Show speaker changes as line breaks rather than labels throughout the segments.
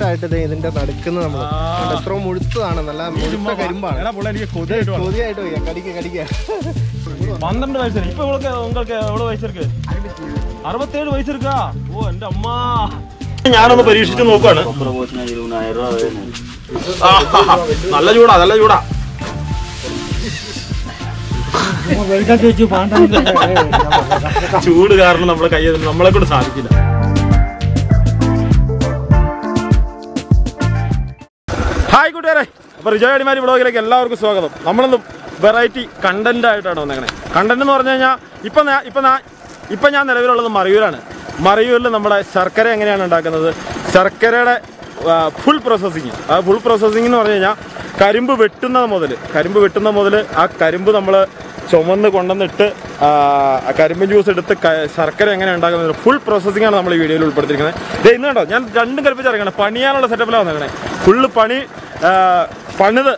ആയിട്ട് ദേ ഇതിന്റെ നടുക്കുന്ന നമ്മൾ എത്ര മുഴുത്തതാണ് നല്ല മുഴുത്ത കരിമ്പാണ്
എടാ പുള്ള എനിക്ക് കൊതിയായിട്ട് വേണം.
കൊതിയായിട്ട് പോയി കടിക്ക കടിക്ക
പന്ത്രണ്ട് വയസ്സ് ഇപ്പൊ உங்களுக்கு உங்களுக்கு എவ்வளவு വയസ്സ് இருக்கு അറുപത്തേഴ് വയസ്സ് இருக்கா ഓ എന്റെ അമ്മ ഞാനൊന്ന് പരീക്ഷിച്ച് നോക്കാണ് നല്ല ചൂടാ നല്ല ചൂടാ ചൂട് കാരണം നമ്മളെ കൈ നമ്മളെ കൊണ്ട് സാധിക്കില്ല ഹായ് കൂട്ടുകാരെ അപ്പൊ റിജോയ് അടിമാലി ബ്ലോഗിലേക്ക് എല്ലാവർക്കും സ്വാഗതം നമ്മളിന്ന് വെറൈറ്റി കണ്ടന്റ് ആയിട്ടാണ് വന്നേക്കണേ കണ്ടന്റ് എന്ന് പറഞ്ഞു കഴിഞ്ഞാൽ ഇപ്പൊ ഞാൻ ഇപ്പൊ ഞാൻ ഇപ്പൊ ഞാൻ നിലവിലുള്ളത് മറയൂരാണ് മറയൂരിൽ നമ്മുടെ ശർക്കര എങ്ങനെയാണ് ഉണ്ടാക്കുന്നത് ശർക്കരയുടെ ഫുൾ പ്രോസസ്സിങ് ആ ഫുൾ പ്രോസസ്സിങ് എന്ന് പറഞ്ഞു കഴിഞ്ഞാൽ കരിമ്പ് വെട്ടുന്നത് മുതൽ കരിമ്പ് വെട്ടുന്നത് മുതൽ ആ കരിമ്പ് നമ്മൾ ചുമന്ന് കൊണ്ടുവന്നിട്ട് ആ, ആ കരിമ്പ് ജ്യൂസ് എടുത്ത് ക- ശർക്കര എങ്ങനെ ഉണ്ടാക്കുന്നത് ഫുൾ പ്രോസസ്സിംഗ് ആണ് നമ്മൾ ഈ വീഡിയോയിൽ ഉൾപ്പെടുത്തിയിരിക്കുന്നത് ദേ ഇന്ന് കണ്ടോ ഞാൻ രണ്ടും കൽപ്പിച്ചിറങ്ങണം പണിയാനുള്ള സെറ്റപ്പിലാണ് വന്നേക്കണേ ഫുള്ള് പണി ആ, പണിത്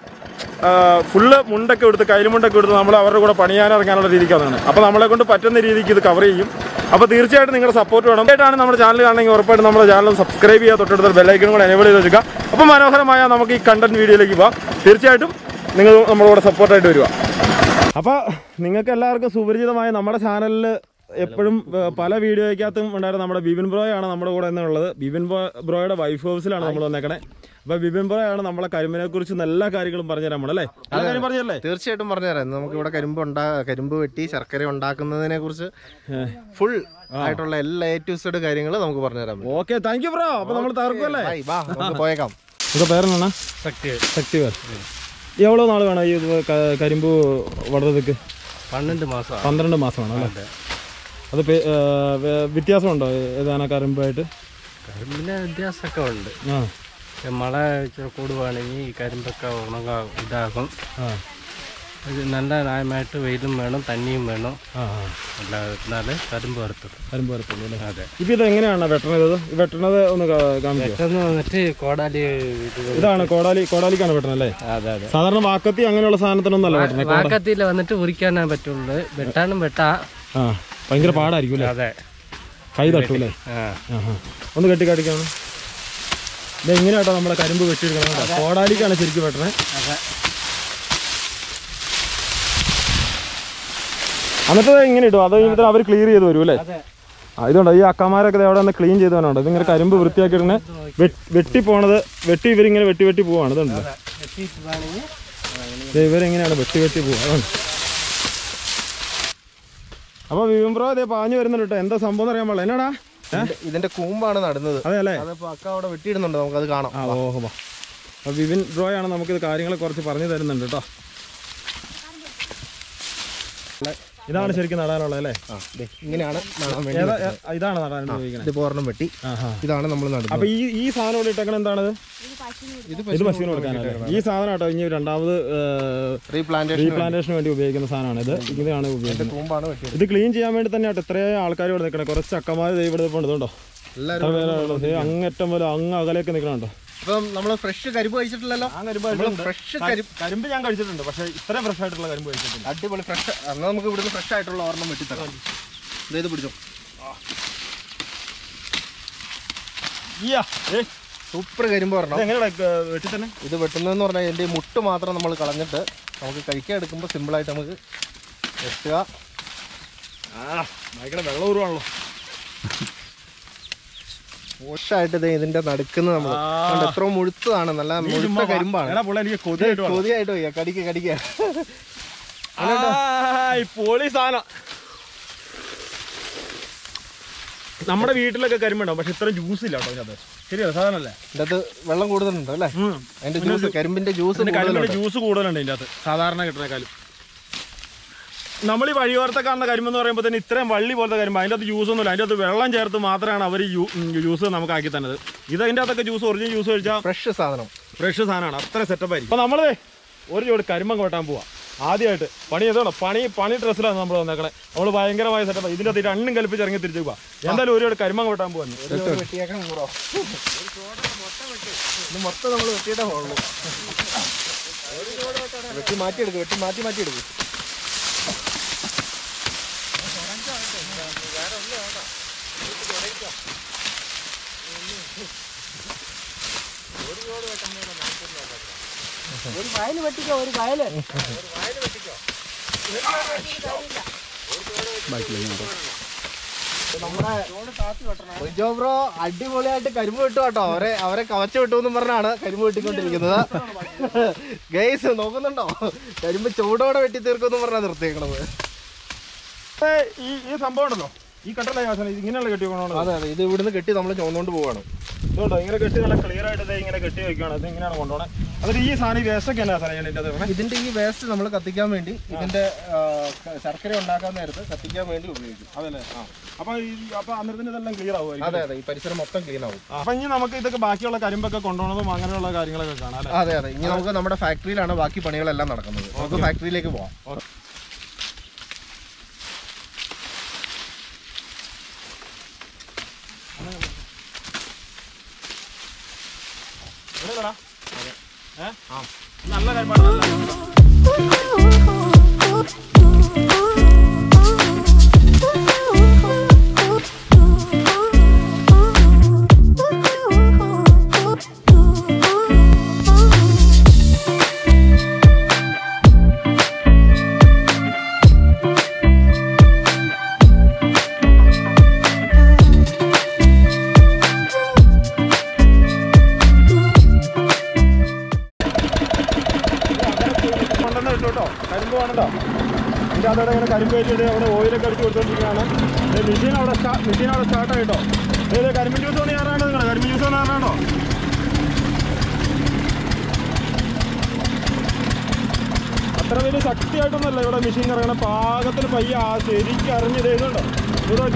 ഫുള്ള് മുണ്ടൊക്കെ എടുത്ത് കയ്യിലുമുണ്ടൊക്കെ എടുത്ത് നമ്മൾ അവരുടെ കൂടെ പണിയാൻ ഇറങ്ങാനുള്ള രീതിക്ക് വന്നതാണ് അപ്പോൾ നമ്മളെ കൊണ്ട് പറ്റുന്ന രീതിക്ക് ഇത് കവർ ചെയ്യും അപ്പോൾ തീർച്ചയായിട്ടും നിങ്ങളുടെ സപ്പോർട്ട് വേണം ആയിട്ടാണ് നമ്മുടെ ചാനൽ കാണണമെങ്കിൽ ഉറപ്പായിട്ടും നമ്മുടെ ചാനൽ സബ്സ്ക്രൈബ് ചെയ്യുക തൊട്ടടുത്ത ബെല്ലൈക്കനും കൂടെ എനേബിൾ ചെയ്ത് വെക്കുക അപ്പോൾ മനോഹരമായ നമുക്ക് ഈ കണ്ടന്റ് വീഡിയോയിലേക്ക് പോവാം തീർച്ചയായിട്ടും നിങ്ങൾ നമ്മളോട് സപ്പോർട്ടായിട്ട് വരിക അപ്പോൾ നിങ്ങൾക്ക് എല്ലാവർക്കും സുപരിചിതമായ നമ്മുടെ ചാനലിൽ എപ്പോഴും ഏർ, പല വീഡിയോയ്ക്കകത്തും ഉണ്ടായിരുന്ന നമ്മുടെ ബിബിൻ ബ്രോയാണ് നമ്മുടെ കൂടെ എന്നുള്ളത് ബിബിൻ ബ്രോ ബ്രോയുടെ വൈഫ് ഹൗസിലാണ് നമ്മൾ വന്നേക്കണേ അപ്പോൾ ബിബിൻ ബ്രോയാണ് നമ്മളെ കരിമ്പിനെ കുറിച്ച് എല്ലാ കാര്യങ്ങളും പറഞ്ഞുതരാൻ നമ്മളല്ലേ എല്ലാ കാര്യം പറഞ്ഞല്ലേ
തീർച്ചയായിട്ടും പറഞ്ഞുതരാം നമുക്ക് ഇവിടെ കരിമ്പ് ഉണ്ടാ കരിമ്പ് വെട്ടി ശർക്കര ഉണ്ടാക്കുന്നതിനെ കുറിച്ച് ഫുൾ ആയിട്ടുള്ള എല്ലാ എ ടു സെഡ് കാര്യങ്ങൾ നമുക്ക് പറഞ്ഞുതരാൻ പറ്റും
ഓക്കെ താങ്ക് യു ബ്രോ അപ്പോൾ നമ്മൾ തകർക്കുമല്ലേ
ബൈ, വാ നമുക്ക് പോയേക്കാം
ഇത് പേരെന്നാണ് ശക്തി പേർ എவ்வளோ നാൾ വേണം ഈ ഇത് ക- കരിമ്പ് വളർത്തതൊക്കെ
பன்னெண்டு மாசம்
പന്ത്രണ്ട് മാസമാണോ അല്ലേ അത് പേ- ഏർ, വേ- വ്യത്യാസമുണ്ടോ ഏതാണ് കരിമ്പായിട്ട്
കരിമ്പിന് വ്യത്യാസമൊക്കെ ഉണ്ട്
ആ
മഴ ഇച്ചിരി കൂടുവാണെങ്കിൽ ഈ കരിമ്പൊക്കെ ഉണങ്ങ ഇതാകും
ആ
ഇത് നല്ല ന്യായമായിട്ട് വെയിലും വേണം തണ്ണിയും വേണം
ആ ആ
അല്ലാതെ കരിമ്പ് വറുത്തത്
കരിമ്പ് വരത്തുള്ളൂ അല്ലേ
അതെ
ഇപ്പം ഇത് എങ്ങനെയാണ് വെട്ടണത് ഇത് ഈ വെട്ടണത് ഒന്ന് കാ- കാണിക്കോ
പെട്ടെന്ന് വന്നിട്ട് കോടാലി ഇത്
ഇതാണ് കോടാലി കോടാലിക്കാണ് വെട്ടണത് അല്ലേ
അതെ അതെ
സാധാരണ വാക്കത്തി അങ്ങനെയുള്ള സാധനത്തിനൊന്നല്ല വെട്ടണേ
വാക്കത്തിൽ വന്നിട്ട് ഉരിക്കാനേ പറ്റുള്ളൂ വെട്ടാനും വെട്ടാ
ആ ഭയങ്കര പാടായിരിക്കും അല്ലേ
അതെ
കൈ തട്ടു അല്ലേ
ആ
ആ ആ ഒന്ന് കെട്ടി കാണിക്കാണ് ഇത് എങ്ങനെയാട്ടോ നമ്മളെ കരിമ്പ് വെട്ടിയെടുക്കണം കേട്ടോ. കോടാലിക്കാണ് ശരിക്കും വെട്ടണേ
അതെ
എന്നിട്ട് ഇത് ഇങ്ങനെ ഇടും അത് കഴിഞ്ഞിട്ട് അവർ ക്ലിയർ ചെയ്ത് വരും അല്ലേ
അതെ
ആ ഇതുണ്ട് ഈ അക്കമാരൊക്കെ ദേ അവിടെ നിന്ന് ക്ലീൻ ചെയ്തവനുണ്ട് ഇതിങ്ങനെ കരിമ്പ് വൃത്തിയാക്കി ഇടുന്ന വെട്ടി പോണത് വെട്ടി ഇവരിങ്ങനെ വെട്ടി വെട്ടി പോവാണ് ഇതുണ്ട്
വെട്ടിയിട്ടാണെങ്കിൽ
ദേ ഇവരെങ്ങനെയാണ് വെട്ടി വെട്ടി പോവുക അതുണ്ട് അപ്പോൾ വിവംബ്രോ ഇതേ പാഞ്ഞു വരുന്നുണ്ട് കേട്ടോ എന്താ സംഭവം എന്ന് അറിയാൻ പാടില്ല എന്നാടാ
ഇതിന്റെ- ഇതിന്റെ കൂമ്പാണ് നടുന്നത്
അതെ അല്ലേ
അതിപ്പോ അക്ക അവിടെ വെട്ടിയിടുന്നുണ്ട് നമുക്കത് കാണാം
ആ ഓഹോ വാ അപ്പോൾ വിപിൻ ബ്രോയാണ് നമുക്കിത് കാര്യങ്ങൾ കുറച്ച് പറഞ്ഞു തരുന്നുണ്ട് കേട്ടോ ഇതാണ് ശരിക്കും നടാനുള്ളത് അല്ലേ
ആ, ദേ, ഇങ്ങനെയാണ് നടാൻ വേണ്ടി
ഏതാ ഏ- ഇതാണ് നടാൻ ഉപയോഗിക്കുന്നത്
ഇതിപ്പോ ഒരെണ്ണം വെട്ടി
ആഹാ
ഇതാണ് നമ്മൾ നടുന്നത്
അപ്പൊ ഈ ഈ സാധനം ഇവിടെ ഇട്ടേക്കണ എന്താണത്
ഇത്
ഇത് പശുവിന് കൊടുക്കാനല്ലേ ഈ സാധനം കേട്ടോ ഇനി രണ്ടാമത്
റീപ്ലാന്റേഷൻ
റീപ്ലാന്റേഷന് വേണ്ടി ഉപയോഗിക്കുന്ന സാധനമാണ് ഇത് ഇതാണ് ഉപയോഗിക്കുന്നത്
കൂമ്പാണ് വെട്ടിയത്
ഇത് ക്ലീൻ ചെയ്യാൻ വേണ്ടി തന്നെയാട്ടോ ഇത്രയും ആൾക്കാർ ഇവിടെ നിൽക്കണേ കുറച്ച് ചക്കന്മാർ ദേ ഇവിടെ ഉണ്ടോ
എല്ലാവരും
എത്ര പേരാണുള്ളത് ദേ അങ്ങറ്റം പോലെ അങ്ങ് അകലെയൊക്കെ നിൽക്കണുണ്ടോ
ഇപ്പം നമ്മള് ഫ്രഷ് കരിമ്പ് കഴിച്ചിട്ടില്ലല്ലോ ഫ്രഷ് കരിമ്പ്
കരിമ്പ് ഞാൻ കഴിച്ചിട്ടുണ്ട് പക്ഷേ ഇത്രയും ഫ്രഷ് ആയിട്ടുള്ള കരിമ്പ് കഴിച്ചിട്ടില്ല
അടിപൊളി ഫ്രഷ് എന്നാൽ നമുക്ക് ഇവിടുന്ന് ഫ്രഷ് ആയിട്ടുള്ള ഒരെണ്ണം വെട്ടിത്തരാം ദേ ഇത് പിടിച്ചോ സൂപ്പർ കരിമ്പ് ഒരെണ്ണം
എങ്ങനെയാ വെട്ടി തന്നെ
ഇത് വെട്ടുന്നതെന്ന് പറഞ്ഞാൽ ഇതിൻ്റെ ഈ മുട്ട് മാത്രം നമ്മൾ കളഞ്ഞിട്ട് നമുക്ക് കഴിക്കാൻ എടുക്കുമ്പോൾ സിമ്പിളായിട്ട് നമുക്ക് വെട്ടുക
ആ ഭയങ്കര വെള്ളം ഊറുവാണല്ലോ
ഫ്രഷായിട്ട് ദേ ഇതിന്റെ നടുക്കുന്ന നമ്മൾ
ആ.
എത്ര മുഴുത്തതാണ് നല്ല മുഴുത്ത കരിമ്പാണ്
എടാ പുള്ള എനിക്ക് കൊതിയായിട്ട് വേണം.
കൊതിയായിട്ട് പോയി കടിക്ക കടിക്ക
ആ, ഈ പൊളി സാധനം നമ്മുടെ വീട്ടിലൊക്കെ കരിമ്പുണ്ടാവും പക്ഷെ ഇത്ര ജ്യൂസ് ഇല്ല കേട്ടോ ഇതിനകത്ത് ശരിയല്ല സാധനല്ലേ
ഇതിൻ്റെ അകത്ത് വെള്ളം കൂടുതലുണ്ട് അല്ലേ അതിന്റെ ജ്യൂസ് കരിമ്പിന്റെ ജ്യൂസ്
ഇതിന്റെ കരിമ്പിന്റെ
കൂടുതലുണ്ട്
ജ്യൂസ് കൂടുതലുണ്ട് ഇതിന്റെ അകത്ത് സാധാരണ കിട്ടുന്നേക്കാളും നമ്മൾ ഈ വഴിയോരത്തെ കാണുന്ന കരിമ്പെന്ന് പറയുമ്പോൾ തന്നെ ഇത്രയും വള്ളി പോലത്തെ കരിമ്പ് അതിൻ്റെ അകത്ത് ജ്യൂസ് ഒന്നുമില്ല അതിൻ്റെ അകത്ത് വെള്ളം ചേർത്ത് മാത്രമാണ് അവർ ജ്യൂസ് നമുക്ക് ആക്കി തന്നത് ഇത് അതിൻ്റെ അകത്തൊക്കെ ജ്യൂസ് ഒറിജിനൽ ജ്യൂസ് കഴിച്ചാൽ
ഫ്രഷ് സാധനം
ഫ്രഷ് സാധനമാണ് അത്ര സെറ്റപ്പ് ആയിരിക്കും അപ്പോൾ നമ്മൾ ഒരു ജോഡി കരിമ്പം കൊട്ടാൻ പോവാം ആദ്യമായിട്ട് പണി ചെയ്തോളൂ പണി പണി ഡ്രസ്സിലാണ് നമ്മൾ വന്നേക്കണേ നമ്മൾ ഭയങ്കരമായ സെറ്റപ്പ് ഇതിൻ്റെ അകത്ത് രണ്ടും കൽപ്പിച്ച് ഇറങ്ങി തിരിച്ചു പോവാം എന്തായാലും ഒരു ജോഡി കരിമ്പം കൊട്ടാൻ പോവാന്ന്
ഒരു വെട്ടിയേക്കണം കൂടോ ഇത് മൊത്തം നമ്മൾ വെട്ടിയിട്ടേ പോകുള്ളൂ വെട്ടി മാറ്റിയെടുക്കും വെട്ടി മാറ്റി മാറ്റിയെടുക്കും
ഒരു വയല് വെട്ടിക്കോ ഒരു വയല്
റിജോ ബ്രോ അടിപൊളിയായിട്ട് കരിമ്പ് വിട്ടു കേട്ടോ അവരെ അവരെ കവച്ച വിട്ടു എന്നും പറഞ്ഞാണ് കരിമ്പ് വെട്ടിക്കൊണ്ടിരിക്കുന്നത് ഗൈസ് നോക്കുന്നുണ്ടോ കരിമ്പ് ചൂടോടെ വെട്ടി തീർക്കുമെന്നും പറഞ്ഞാ നിർത്തിയേക്കണത്
ഏ, ഈ ഈ സംഭവം ഉണ്ടല്ലോ ഈ കട്ടല ഇത് ഇങ്ങനെയുള്ള കെട്ടി കൊണ്ടോ
അതെ അതെ ഇത് ഇവിടുന്ന് കെട്ടി നമ്മൾ ചുമന്നുകൊണ്ട് പോവാണ്
ഇതുകൊണ്ടോ ഇങ്ങനെ കെട്ടി നല്ല ക്ലിയർ ആയിട്ട് ദേ ഇങ്ങനെ കെട്ടി വെക്കുകയാണ് ഇത് ഇങ്ങനെയാണ് കൊണ്ടുപോകണേ എന്നിട്ട് ഈ സാധനം ഈ വേസ്റ്റ് ഒക്കെ എന്നാ സാധനം ഇതിൻ്റെ അത്
ഇതിന്റെ ഈ വേസ്റ്റ് നമ്മൾ കത്തിക്കാൻ വേണ്ടി ഇതിന്റെ ആ, ക- ശർക്കര ഉണ്ടാക്കാൻ നേരത്ത് കത്തിക്കാൻ വേണ്ടി ഉപയോഗിക്കും
അതല്ലേ ആ അപ്പൊ ഈ അപ്പൊ അന്നേരത്തിന് ഇതെല്ലാം ക്ലിയർ ആവുമായിരിക്കും
അതെ അതെ ഈ പരിസരം മൊത്തം ക്ലീൻ ആവും
അപ്പൊ ഇനി നമുക്ക് ഇതൊക്കെ ബാക്കിയുള്ള കരിമ്പൊക്കെ കൊണ്ടുപോകണതും അങ്ങനെയുള്ള കാര്യങ്ങളൊക്കെ കാണാം അല്ലേ
അതെ അതെ ഇനി നമുക്ക് നമ്മുടെ ഫാക്ടറിയിലാണ് ബാക്കി പണികളെല്ലാം നടക്കുന്നത് നമുക്ക് ഫാക്ടറിയിലേക്ക് പോവാം
എവിടെയാടാ? ഏ? നല്ല കരിമ്പാണ് കൊണ്ടുവന്ന് ഇട്ടു കേട്ടോ കരിമ്പ് വേണട്ടോ ഇതിൻ്റെ അതോടെ ഇങ്ങനെ കരിമ്പ് വെച്ചിട്ട് അവിടെ ഓയിലൊക്കെ അടിച്ച് കൊടുത്തോണ്ടിരിക്കുകയാണ് മെഷീൻ അവിടെ മെഷീൻ അവിടെ സ്റ്റാർട്ട് ആയിട്ടോ ഏത് കരിമ്പ് ജ്യൂസ് കൊണ്ട് കയറാണ്ടോ നിങ്ങൾ കരിമ്പ് ജ്യൂസ് കൊണ്ട് കയറാണ്ടോ അത്ര വലിയ ശക്തിയായിട്ടൊന്നുമല്ല ഇവിടെ മെഷീൻ ഇറങ്ങണ പാകത്തിന് പയ്യ ആ ശരിക്കും അറിഞ്ഞ് ചെയ്തുണ്ടോ ഇത് നോക്കി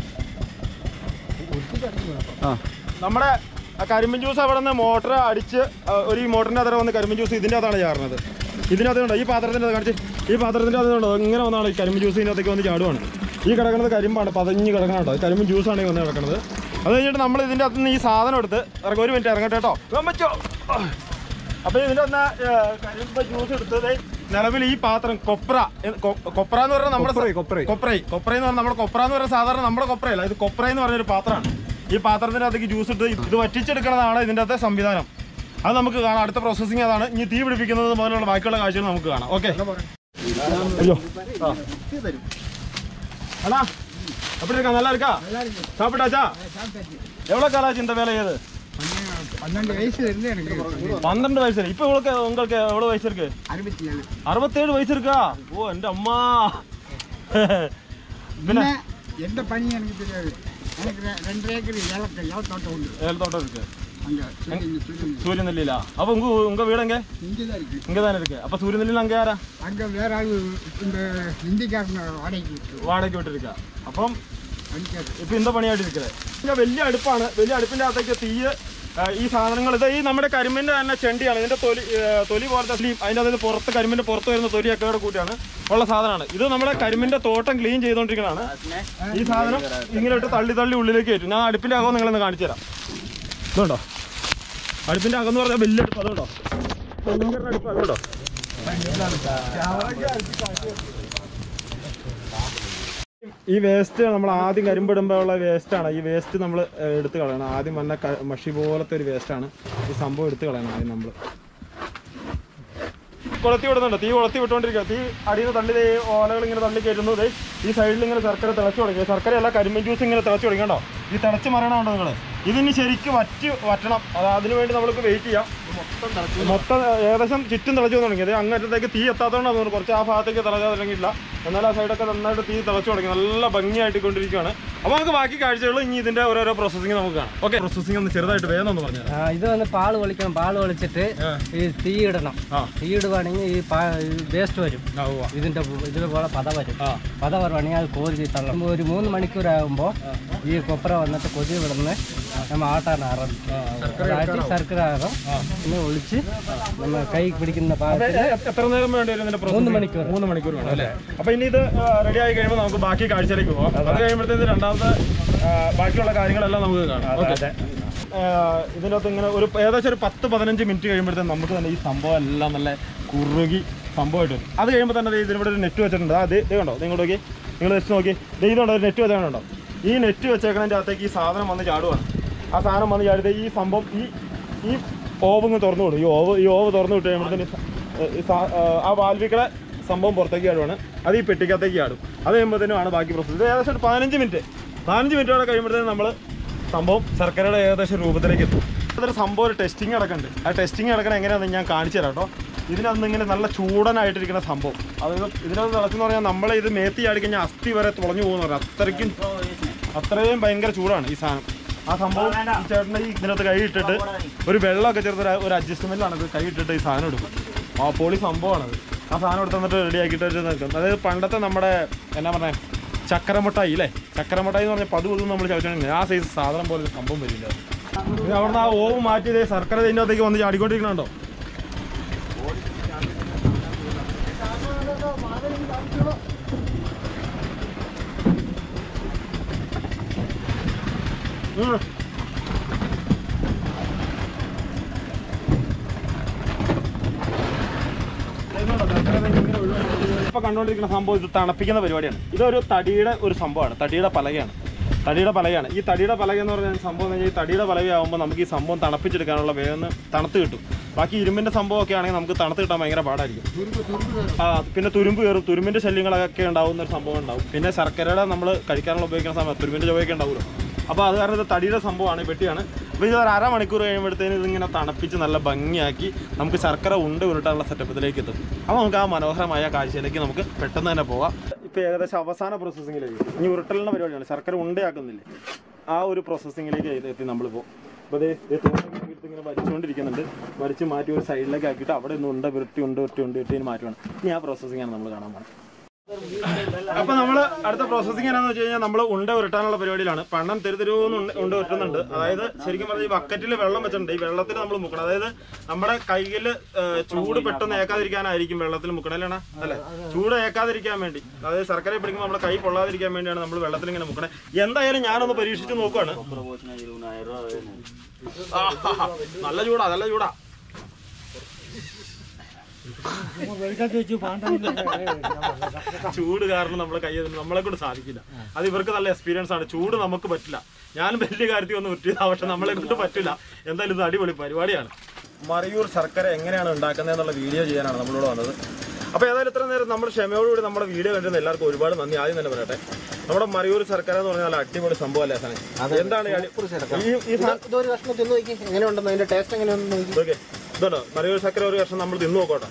നമ്മുടെ ആ കരിമ്പിൻ ജ്യൂസ് അവിടെ നിന്ന് മോട്ടർ അടിച്ച് ആ, ഒരു ഈ മോട്ടറിൻ്റെ അകത്ത് വന്ന് കരിമ്പിൻ ജ്യൂസ് ഇതിൻ്റെ അകത്താണ് ചാറുന്നത് ഇതിനകത്ത് കണ്ടോ ഈ പാത്രത്തിൻ്റെ അത് കാണിച്ച് ഈ പാത്രത്തിൻ്റെ അത് കണ്ടോ ഇങ്ങനെ വന്നാണ് ഈ കരിമ്പിൻ ജ്യൂസ് ഇതിനകത്തേക്ക് വന്ന് ചാടുവാണ് ഈ കിടക്കുന്നത് കരിമ്പാണ് പതഞ്ഞ് കിടക്കണം കേട്ടോ കരിമ്പിൻ ജ്യൂസാണ് ഈ വന്ന് കിടക്കുന്നത് അത് കഴിഞ്ഞിട്ട് നമ്മൾ ഇതിൻ്റെ അകത്ത് നിന്ന് ഈ സാധനം എടുത്ത് ഇറങ്ങി ഒരു മിനിറ്റ് ഇറങ്ങട്ടെ കേട്ടോ ഇവൻ വെച്ചോ അപ്പോൾ ഇതിൻ്റെ ഒന്ന് കരിമ്പ് ജ്യൂസ് എടുത്തത് നിലവിൽ ഈ പാത്രം കൊപ്ര എന്ന് കൊ- കൊപ്ര എന്ന് പറഞ്ഞാൽ നമ്മുടെ കൊപ്രൈ കൊപ്രൈ കൊപ്രൈ എന്ന് പറഞ്ഞാൽ നമ്മുടെ കൊപ്ര എന്ന് പറഞ്ഞാൽ സാധാരണ നമ്മുടെ കൊപ്രയല്ല ഇത് കൊപ്ര എന്ന് പറഞ്ഞൊരു പാത്രമാണ് ഈ പാത്രത്തിൻ്റെ അകത്തേക്ക് ജ്യൂസ് ഇട്ട് ഇത് വറ്റിച്ചെടുക്കുന്നതാണ് ഇതിൻ്റെ അകത്തെ സംവിധാനം അത് നമുക്ക് കാണാം അടുത്ത പ്രോസസ്സിങ് അതാണ് ഇനി തീ പിടിപ്പിക്കുന്നത് മുതലുള്ള ബാക്കിയുള്ള കാഴ്ചകൾ നമുക്ക് കാണാം ഓക്കെ അയ്യോ ആ. அண்ணா எப்படி இருக்கா நல்லா இருக்கா சாப்பிட்டாச்சா எவ்வளோ காலாச்சு இந்த வேலை ஏது
பன்னெண்டு வயசுல இருந்து எனக்கு
பன்னெண்டு வயசு இருக்கு. இப்போ உங்களுக்கு உங்களுக்கு எவ்வளோ வயசு இருக்கு
அறுபத்தி ஏழு
அறுபத்தேழு வயசு இருக்கா ஓ எந்த அம்மா പിന്നെ
எந்த பணியும் எனக்கு தெரியாது எனக்கு ரெ- ரெண்டு ஏக்கர் ஏலக்க ஏல தோட்டம் உண்டு
ஏலத்தோட்டம் இருக்கு
அங்கே சூரியன் சூரியன்
சூரியநெல்லியில அப்போ உங்க உங்க வீடு எங்க
இங்கே தான் இருக்கு
இங்க தானே இருக்கு அப்ப சூரியநெல்லியில் அங்க யாரா
அங்கே வேற ஆள் இந்த ஹிந்திக்காரங்க வாடகைக்கு விட்டு
വാടകയ്ക്ക് വിട്ടിരിക്കുക അപ്പം
பணிக்காரு
ഇപ്പൊ ഇന്ത പണിയായിട്ട് ഇരിക്കുന്നത് പിന്നെ വലിയ അടുപ്പാണ് വലിയ അടുപ്പിന്റെ അകത്തേക്ക് തീയ് ആ, ഈ സാധനങ്ങൾ ഇത് ഈ നമ്മുടെ കരിമ്പിന്റെ തന്നെ ചെണ്ടിയാണ് ഇതിന്റെ തൊലി ആ, തൊലി പോലത്തെ സ്ലീം അതിന്റെ അതായത് പുറത്ത് കരിമ്പിന്റെ പുറത്ത് വരുന്ന തൊലിയൊക്കെ കൂടെ കൂട്ടിയാണ് ഉള്ള സാധനമാണ് ഇത് നമ്മുടെ കരിമ്പിന്റെ തോട്ടം ക്ലീൻ ചെയ്തുകൊണ്ടിരിക്കുന്നതാണ് ഈ സാധനം ഇങ്ങനെ ഇട്ട് തള്ളി തള്ളി ഉള്ളിലേക്ക് കയറ്റും ഞാൻ അടുപ്പിന്റെ അകം നിങ്ങളൊന്ന് കാണിച്ചു തരാം ഇതുണ്ടോ അടുപ്പിന്റെ അകം എന്ന് പറഞ്ഞാൽ വലിയ അടുപ്പ് അതുകൊണ്ടോ ഭയങ്കര അടുപ്പ് അതുകൊണ്ടോ ഈ വേസ്റ്റ് നമ്മൾ ആദ്യം കരിമ്പിടുമ്പോൾ ഉള്ള വേസ്റ്റാണ് ഈ വേസ്റ്റ് നമ്മൾ എടുത്ത് കളയണം ആദ്യം വന്ന ക- മഷി പോലത്തെ ഒരു വേസ്റ്റാണ് ഈ സംഭവം എടുത്ത് കളയണം ആദ്യം നമ്മൾ കൊളത്തി വിടുന്നുണ്ട് തീ കൊളത്തി വിട്ടുകൊണ്ടിരിക്കുക തീ അടിയിൽ നിന്ന് തള്ളി ദേ ഓലകൾ ഇങ്ങനെ തള്ളി കയറ്റുന്നു ദേ ഈ സൈഡിൽ ഇങ്ങനെ ശർക്കര തിളച്ച് തുടങ്ങി ശർക്കര അല്ല കരിമ്പിൻ ജ്യൂസ് ഇങ്ങനെ തിളച്ച് തുടങ്ങിയോ ഈ തിളച്ച് മറയണമുണ്ടോ നിങ്ങൾ ഇതിന് ശരിക്കും വറ്റി വറ്റണം അത് അതിന് വേണ്ടി നമ്മൾക്ക് വെയിറ്റ് ചെയ്യാം മൊത്തം ഏകദേശം ചുറ്റും തിളച്ചു തുടങ്ങി അത് അങ്ങറ്റത്തേക്ക് തീ എത്താത്തതുകൊണ്ടാണ് തോന്നുന്നു കുറച്ച് ആ ഭാഗത്തേക്ക് തിളച്ചാൽ തുടങ്ങിയില്ല എന്നാൽ ആ സൈഡൊക്കെ നന്നായിട്ട് തീ തിളച്ചു തുടങ്ങി നല്ല ഭംഗിയായിട്ട് കൊണ്ടിരിക്കുകയാണ് അപ്പോൾ നമുക്ക് ബാക്കി കാഴ്ചകൾ ഇനി ഇതിന്റെ ഓരോരോ പ്രോസസ്സിംഗ് നമുക്ക് കാണാം ഓക്കെ പ്രോസസ്സിംഗ് ഒന്ന് ചെറുതായിട്ട് വേഗം ഒന്ന് പറഞ്ഞു
ആ, ഇത് വന്ന് പാല് ഒളിക്കണം പാല് ഒളിച്ചിട്ട് ഈ തീ ഇടണം
ആ.
തീ ഇടുവാണെങ്കിൽ ഈ വേസ്റ്റ് വരും ഇതിന്റെ പു- ഇതുപോലെ പത വരും പത വരുവാണെങ്കിൽ അത് കോരി തള്ളണം ഒരു മൂന്ന് മണിക്കൂർ ആകുമ്പോൾ ഈ കൊപ്ര വന്നിട്ട് കൊതി വിടുന്ന് നമ്മൾ ആട്ടാൻ ആറണം ആട്ടി ശർക്കര ആറും പിന്നെ ഒളിച്ച് നമ്മൾ കൈ പിടിക്കുന്ന പാകത്തിൽ
എത്ര നേരം വേണ്ടി വരും ഇതിന്റെ processing?
മൂന്ന് മണിക്കൂർ.
മൂന്ന് മണിക്കൂർ വേണം അല്ലേ അപ്പൊ ഇനി ഇത് റെഡി ആയി കഴിയുമ്പോൾ നമുക്ക് ബാക്കി കാഴ്ചയിലേക്ക് പോകാം അത് കഴിയുമ്പോഴത്തേക്ക് രണ്ടാമത്തെ ആ, ബാക്കിയുള്ള കാര്യങ്ങളെല്ലാം നമുക്ക് കാണാം ഓക്കെ ഇതിനകത്ത് ഇങ്ങനെ ഒരു ഏകദേശം ഒരു പത്ത് പതിനഞ്ച് മിനിറ്റ് കഴിയുമ്പോഴത്തേക്ക് നമുക്ക് തന്നെ ഈ സംഭവം എല്ലാം നല്ല കുറുകി സംഭവമായിട്ട് വരും അത് കഴിയുമ്പോൾ തന്നെ ദേ ഇതിനിവിടെ ഒരു നെറ്റ് വെച്ചിട്ടുണ്ട് അത് ഇത് കണ്ടോ നിങ്ങൾ നോക്കി നിങ്ങൾ ജസ്റ്റ് നോക്കി ദേ ഇതുണ്ടോ ഒരു നെറ്റ് വെച്ചാണോ ഈ നെറ്റ് വെച്ചേക്കണതിൻ്റെ അകത്തേക്ക് ഈ സാധനം വന്ന് ചാടുവാണ് ആ സാധനം വന്ന് ചാടി ദേ ഈ സംഭവം ഈ ഈ ഓവ് ഇങ്ങ് തുറന്നു വിടും ഈ ഓവ് ഈ ഓവ് തുറന്നു വിട്ട് കഴിയുമ്പോഴത്തേന് ഈ സാ- ആ, ആ വാൽവിക്കടെ സംഭവം പുറത്തേക്ക് ആടുവാണ് അത് ഈ പെട്ടിക്കകത്തേക്ക് ആടും അത് കഴിയുമ്പോഴത്തേനും ആണ് ബാക്കി പ്രോസസ്സ് ഇത് ഏകദേശം ഒരു പതിനഞ്ച് മിനിറ്റ് പതിനഞ്ച് മിനിറ്റോടെ കഴിയുമ്പോഴത്തേനും നമ്മൾ സംഭവം ശർക്കരയുടെ ഏകദേശം രൂപത്തിലേക്ക് എത്തും അതൊരു സംഭവം ഒരു ടെസ്റ്റിംഗ് നടക്കുന്നുണ്ട് ആ ടെസ്റ്റിംഗ് നടക്കണ എങ്ങനെയാണെന്ന് ഞാൻ കാണിച്ചു തരാം കേട്ടോ ഇതിനകത്ത് ഇങ്ങനെ നല്ല ചൂടനായിട്ടിരിക്കുന്ന സംഭവം അതായത് ഇതിനകത്ത് തിളച്ചെന്ന് പറഞ്ഞാൽ നമ്മളെ ഇത് മേത്തി ആടി കഴിഞ്ഞാൽ അസ്ഥി വരെ തുളഞ്ഞു പോകുന്ന പറഞ്ഞാൽ അത്രയ്ക്കും അത്രയും ഭയങ്കര ചൂടാണ് ഈ സാധനം ആ സംഭവം ഈ ചേട്ടൻ്റെ ഈ ഇതിനകത്ത് കൈ ഇട്ടിട്ട് ഒരു വെള്ളമൊക്കെ ചേർത്ത് ഒരു- ഒരു അഡ്ജസ്റ്റ്മെന്റിലാണ് ഇത് കൈ ഇട്ടിട്ട് ഈ സാധനം എടുക്കും ആ പൊളി സംഭവമാണത് ആ സാധനം എടുത്ത് വന്നിട്ട് റെഡി ആക്കിയിട്ട് ഒരു നിൽക്കും അതായത് പണ്ടത്തെ നമ്മുടെ എന്നാ പറഞ്ഞേ ചക്കരമുട്ടായി അല്ലേ ചക്കരമുട്ടായി എന്ന് പറഞ്ഞാൽ പതു പതു നമ്മൾ ചോദിച്ചിട്ടുണ്ടെങ്കിൽ ആ സൈസ് സാധനം പോലെ ഒരു സംഭവം വരില്ല ഇത് അവിടുന്ന് ആ ഓവ് മാറ്റി ഇതേ ശർക്കര ഇതിൻ്റെ അകത്തേക്ക് വന്ന് ചാടിക്കൊണ്ടിരിക്കണുണ്ടോ ഉം. ഇപ്പൊ കണ്ടുകൊണ്ടിരിക്കുന്ന സംഭവം ഇത് തണുപ്പിക്കുന്ന പരിപാടിയാണ് ഇതൊരു തടിയുടെ ഒരു സംഭവമാണ് തടിയുടെ പലകയാണ് തടിയുടെ പലകയാണ് ഈ തടിയുടെ പലക എന്ന് പറഞ്ഞ സംഭവം എന്ന് വെച്ചാൽ ഈ തടിയുടെ പലകയാകുമ്പോൾ നമുക്ക് ഈ സംഭവം തണുപ്പിച്ചെടുക്കാനുള്ള വേഗം തണുത്ത് കിട്ടും ബാക്കി ഇരുമ്പിന്റെ സംഭവമൊക്കെ ആണെങ്കിൽ നമുക്ക് തണുത്ത് കിട്ടാൻ ഭയങ്കര പാടായിരിക്കും ആ പിന്നെ തുരുമ്പ് കയറും തുരുമ്പിന്റെ ശല്യങ്ങളൊക്കെ ഉണ്ടാവുന്ന ഒരു സംഭവം ഉണ്ടാവും പിന്നെ ശർക്കരയുടെ നമ്മൾ കഴിക്കാനുള്ള ഉപയോഗിക്കുന്ന സമയത്ത് തുരുമ്പിന്റെ ചുവയൊക്കെ ഉണ്ടാവുമല്ലോ അപ്പോൾ അത് കാരണം ഇത് തടിയുടെ സംഭവമാണ് ഈ പെട്ടിയാണ് അപ്പോൾ ഇത് ഒരു അരമണിക്കൂർ കഴിയുമ്പോഴത്തേന് ഇതിങ്ങനെ തണുപ്പിച്ച് നല്ല ഭംഗിയാക്കി നമുക്ക് ശർക്കര ഉണ്ട ഉരുട്ടാനുള്ള സെറ്റപ്പത്തിലേക്ക് എത്തും അപ്പോൾ നമുക്ക് ആ മനോഹരമായ കാഴ്ചയിലേക്ക് നമുക്ക് പെട്ടെന്ന് തന്നെ പോവാം ഇപ്പോൾ ഏകദേശം അവസാന പ്രോസസ്സിങ്ങിലേക്ക് ഇനി ഉരുട്ടലിൻ്റെ പരിപാടിയാണ് ശർക്കര ഉണ്ടയാക്കുന്നില്ലേ ആ ഒരു പ്രോസസ്സിങ്ങിലേക്ക് എത്തി നമ്മളിപ്പോൾ അപ്പോൾ അതേ എടുത്ത് ഇങ്ങനെ വലിച്ചുകൊണ്ടിരിക്കുന്നുണ്ട് വലിച്ച് മാറ്റി ഒരു സൈഡിലേക്ക് ആക്കിയിട്ട് അവിടെ നിന്ന് ഉണ്ട ഉരുട്ടി ഉണ്ട് ഉരുട്ടി ഉണ്ട് ഉരുട്ടി മാറ്റുവാണ് ഇനി ആ പ്രോസസ്സിങ്ങാണ് നമ്മൾ കാണാൻ പോകുന്നത് അപ്പൊ നമ്മള് അടുത്ത പ്രോസസ്സിംഗ് എന്നാന്ന് വെച്ച് കഴിഞ്ഞാൽ നമ്മൾ ഉണ്ട ഉരുട്ടാനുള്ള പരിപാടിയിലാണ് പണ്ണം തെരുതെരുവെന്ന് ഉണ്ട ഉണ്ട ഉരുട്ടുന്നുണ്ട് അതായത് ശരിക്കും പറഞ്ഞാൽ ഈ ബക്കറ്റിൽ വെള്ളം വെച്ചിട്ടുണ്ട് ഈ വെള്ളത്തിൽ നമ്മൾ മുക്കണം അതായത് നമ്മുടെ കയ്യിൽ ചൂട് പെട്ടെന്ന് ഏക്കാതിരിക്കാനായിരിക്കും വെള്ളത്തിൽ മുക്കണല്ലാണ് അല്ലെ ചൂട് ഏക്കാതിരിക്കാൻ വേണ്ടി അതായത് ശർക്കര പിടിക്കുമ്പോൾ നമ്മുടെ കൈ പൊള്ളാതിരിക്കാൻ വേണ്ടിയാണ് നമ്മൾ വെള്ളത്തിൽ ഇങ്ങനെ മുക്കണേ എന്തായാലും ഞാനൊന്ന് പരീക്ഷിച്ച് നോക്കുവാണ് ആഹാ, നല്ല ചൂടാ നല്ല ചൂടാ ചൂട് കാരണം നമ്മളെ കൈ നമ്മളെ കൊണ്ട് സാധിക്കില്ല അത് ഇവർക്ക് നല്ല എക്സ്പീരിയൻസ് ആണ് ചൂട് നമുക്ക് പറ്റില്ല ഞാനും വലിയ കാര്യത്തിൽ ഒന്നും ഉറ്റിയതാ പക്ഷെ നമ്മളെ കൊണ്ട് പറ്റില്ല എന്തായാലും ഇത് അടിപൊളി പരിപാടിയാണ് മറയൂർ ശർക്കര എങ്ങനെയാണ് ഉണ്ടാക്കുന്നത് എന്നുള്ള വീഡിയോ ചെയ്യാനാണ് നമ്മളിവിടെ വന്നത് അപ്പോൾ ഏതായാലും ഇത്ര നേരം നമ്മൾ ക്ഷമയോടുകൂടി നമ്മുടെ വീഡിയോ കണ്ടിരുന്ന എല്ലാവർക്കും ഒരുപാട് നന്ദി ആദ്യം തന്നെ പറയട്ടെ നമ്മുടെ മറയൂർ ശർക്കര എന്ന് പറഞ്ഞാൽ അടിപൊളി സംഭവമല്ലേ സാധനം എന്താണ് ഈ അടി- ഈ ഈ സാ-
ഇതൊരു കഷ്ണം തിന്നു നോക്കി എങ്ങനെയുണ്ടെന്ന് അതിന്റെ ടേസ്റ്റ് എങ്ങനെയുണ്ടെന്ന് നോക്കി
ഇതൊക്കെ ഇതുണ്ടോ മറയൂർ ശർക്കര ഒരു വർഷം നമ്മൾ തിന്നു നോക്കോട്ടെ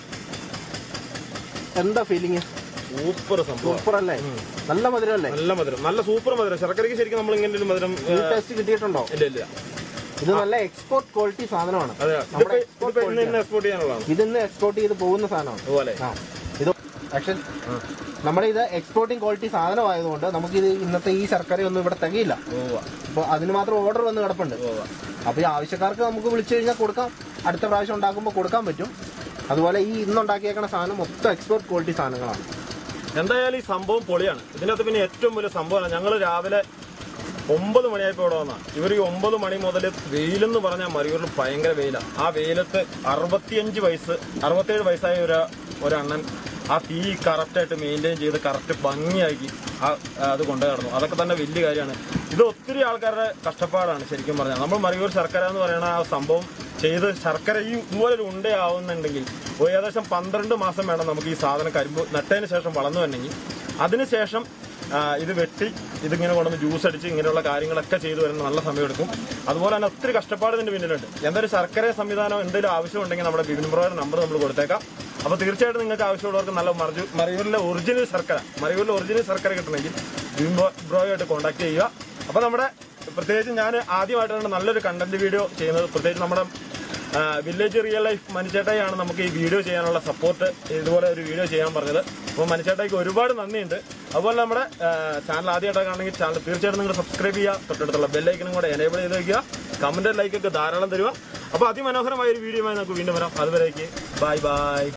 എന്താ ഫീലിംഗ്
സൂപ്പർ സംഭവം
സൂപ്പർ അല്ലേ നല്ല മധുരം അല്ലേ
നല്ല മധുരം നല്ല സൂപ്പർ മധുരം ശർക്കരയ്ക്ക് ശരിക്കും നമ്മൾ ഇങ്ങനെ ഒരു മധുരം
ഈ
ഏ,
ടേസ്റ്റ് കിട്ടിയിട്ടുണ്ടോ
ഇല്ല ഇല്ല
ഇത് നല്ല എക്സ്പോർട്ട് ക്വാളിറ്റി സാധനമാണ്
അതെ
നമ്മുടെ
ഇതിപ്പോ ഇതിപ്പോ ഇന്ന് ഇന്ന് എക്സ്പോർട്ട് ചെയ്യാനുള്ളതാണ്
ഇതിന്ന് എക്സ്പോർട്ട് ചെയ്ത് പോകുന്ന സാധനമാണ്
അതുപോലെ
ആ ഇത് ആക്ഷൻ നമ്മുടെ ഇത് എക്സ്പോർട്ടിംഗ് ക്വാളിറ്റി സാധനമായതുകൊണ്ട് നമുക്കിത് ഇന്നത്തെ ഈ ശർക്കരയൊന്നും ഇവിടെ തികയില്ല അപ്പോൾ അതിന് മാത്രം ഓർഡർ വന്ന് കിടപ്പുണ്ട് അപ്പോൾ ഈ ആവശ്യക്കാർക്ക് നമുക്ക് വിളിച്ചു കഴിഞ്ഞാൽ കൊടുക്കാം അടുത്ത പ്രാവശ്യം ഉണ്ടാക്കുമ്പോൾ കൊടുക്കാൻ പറ്റും അതുപോലെ ഈ ഇന്ന് ഉണ്ടാക്കിയേക്കണ സാധനം മൊത്തം എക്സ്പോർട്ട് ക്വാളിറ്റി സാധനങ്ങളാണ്
എന്തായാലും ഈ സംഭവം പൊളിയാണ് ഇതിനകത്ത് പിന്നെ ഏറ്റവും വലിയ സംഭവമാണ് ഞങ്ങൾ രാവിലെ ഒമ്പത് മണിയായപ്പോൾ ഇവിടെ വന്ന ഇവർ ഈ ഒമ്പത് മണി മുതൽ വെയിലെന്ന് പറഞ്ഞാൽ മറിയൂരിൽ ഭയങ്കര വെയിലാണ് ആ വെയിലത്ത് അറുപത്തിയഞ്ച് വയസ്സ് അറുപത്തേഴ് വയസ്സായ ഒരു ഒരണ്ണൻ ആ തീ കറക്റ്റായിട്ട് മെയിൻറ്റെയിൻ ചെയ്ത് കറക്റ്റ് ഭംഗിയാക്കി ആ അത് കൊണ്ടു നടന്നു അതൊക്കെ തന്നെ വലിയ കാര്യമാണ് ഇത് ഒത്തിരി ആൾക്കാരുടെ കഷ്ടപ്പാടാണ് ശരിക്കും പറഞ്ഞാൽ നമ്മൾ മറിയൂർ ശർക്കര എന്ന് പറയുന്ന ആ സംഭവം ചെയ്ത് ശർക്കര ഈ ഇതുപോലെ ഒരു ഉണ്ടയാവുന്നുണ്ടെങ്കിൽ ഒരു ഏകദേശം പന്ത്രണ്ട് മാസം വേണം നമുക്ക് ഈ സാധനം കരിമ്പ് നട്ടതിന് ശേഷം വളർന്നു വരണമെങ്കിൽ അതിനുശേഷം ആ, ഇത് വെട്ടി ഇതിങ്ങനെ കൊണ്ടുവന്ന് ജ്യൂസ് അടിച്ച് ഇങ്ങനെയുള്ള കാര്യങ്ങളൊക്കെ ചെയ്തു വരുന്ന നല്ല സമയമെടുക്കും അതുപോലെ തന്നെ ഒത്തിരി കഷ്ടപ്പാട് ഇതിന്റെ പിന്നിലുണ്ട് എന്തൊരു ശർക്കര സംവിധാനം എന്തെങ്കിലും ആവശ്യമുണ്ടെങ്കിൽ നമ്മുടെ ബിബിൻ ബ്രോയുടെ നമ്പർ നമ്മൾ കൊടുത്തേക്കാം അപ്പോൾ തീർച്ചയായിട്ടും നിങ്ങൾക്ക് ആവശ്യമുള്ളവർക്ക് നല്ല മറിജു മറിയൂരിലെ ഒറിജിനൽ ശർക്കര മറിയൂരിലെ ഒറിജിനൽ ശർക്കര കിട്ടണമെങ്കിൽ ബിബിൻ ബ്രോ ബ്രോയുമായിട്ട് കോൺടാക്ട് ചെയ്യുക അപ്പോൾ നമ്മുടെ പ്രത്യേകിച്ച് ഞാൻ ആദ്യമായിട്ടാണ് നല്ലൊരു കണ്ടന്റ് വീഡിയോ ചെയ്യുന്നത് പ്രത്യേകിച്ച് നമ്മുടെ വില്ലേജ് റിയൽ ലൈഫ് മനുച്ചേട്ടായാണ് നമുക്ക് ഈ വീഡിയോ ചെയ്യാനുള്ള സപ്പോർട്ട് ഇതുപോലെ ഒരു വീഡിയോ ചെയ്യാൻ പറഞ്ഞത് അപ്പോൾ മനുച്ചേട്ടായിക്ക് ഒരുപാട് നന്ദിയുണ്ട് അതുപോലെ നമ്മുടെ ചാനൽ ആദ്യമായിട്ടാണെങ്കിൽ ചാനൽ തീർച്ചയായിട്ടും നിങ്ങൾ സബ്സ്ക്രൈബ് ചെയ്യുക തൊട്ടടുത്തുള്ള ബെല്ലൈക്കനും കൂടെ എനേബിൾ ചെയ്ത് വയ്ക്കുക കമന്റ് ലൈക്കൊക്കെ ധാരാളം തരിക അപ്പോൾ അതിമനോഹരമായ ഒരു വീഡിയോയുമായി നമുക്ക് വീണ്ടും വരാം അതുവരേക്ക് ബൈ ബൈ